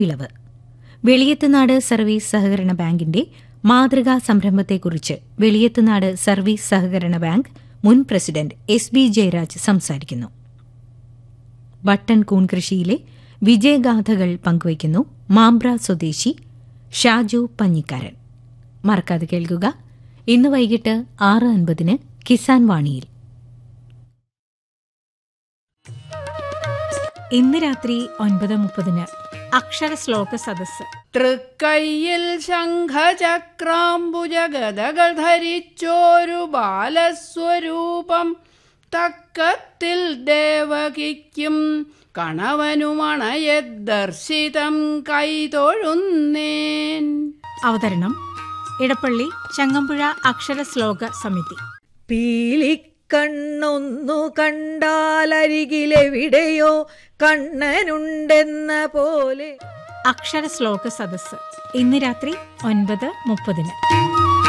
ഇളവ് വെളിയത്തുനാട് സർവീസ് സഹകരണ ബാങ്കിന്റെ മാതൃകാ സംരംഭത്തെക്കുറിച്ച് വെളിയത്തുനാട് സർവീസ് സഹകരണ ബാങ്ക് മുൻ പ്രസിഡന്റ് എസ് ബി ജയരാജ് സംസാരിക്കുന്നു ബട്ടൺ കൂൺ കൃഷിയിലെ വിജയഗാഥകൾ പങ്കുവയ്ക്കുന്നു മാമ്പ്ര സ്വദേശി ഷാജു പഞ്ഞിക്കാരൻ മറക്കാതെ കേൾക്കുക ഇന്ന് വൈകിട്ട് ആറ് അൻപതിന് കിസാൻ വാണിയിൽ ഇന്ന് രാത്രി ഒൻപത് മുപ്പതിന് അക്ഷരശ്ലോക സദസ്സ് തൃക്കൈയിൽ ശംഖചക്രാംബുജഗതകൾ ധരിച്ചോരു ബാലസ്വരൂപം തക്കത്തിൽ ദേവകിക്കും കണവനുമണയെ ദർശിതം കൈതൊഴുന്നേൻ അവതരണം ഇടപ്പള്ളി ചങ്ങമ്പുഴ അക്ഷരശ്ലോക സമിതി പീലിക്കണ്ണൊന്നു കണ്ടാലരികിലെവിടെയോ കണ്ണനുണ്ടെന്ന പോലെ അക്ഷരശ്ലോക സദസ്സ് ഇന്ന് രാത്രി ഒൻപത് മുപ്പതിന്